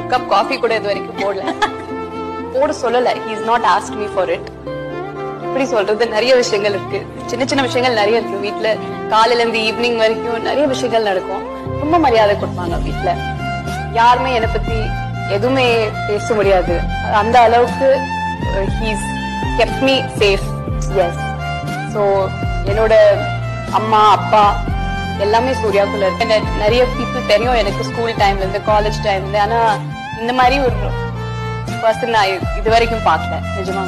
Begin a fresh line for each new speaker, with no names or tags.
cup coffee கூட இது வரைக்கும் போடல போட சொல்லல he is not ask me for it எப்படி சொல்றது நிறைய விஷயங்கள் இருக்கு சின்ன சின்ன விஷயங்கள் நிறைய இருக்கு வீட்ல காலையில இருந்து ஈவினிங் வரைக்கும் நிறைய விஷயங்கள் நடக்கும் ரொம்ப மரியாதை கொடுப்பாங்க வீட்ல யாருமே என்னை பத்தி எதுவுமே பேச முடியாது அந்த அளவுக்கு he's kept me safe yes so என்னோட அம்மா அப்பா எல்லாமே சூர்யாக்குள்ள இருக்கு என்ன நிறைய பீப்புள் தெரியும் எனக்கு ஸ்கூல் டைம்ல இருந்து காலேஜ் டைம்ல இருந்து ஆனா இந்த மாதிரி ஒரு பர்சன் நான் இது வரைக்கும் பார்க்கல நிஜமா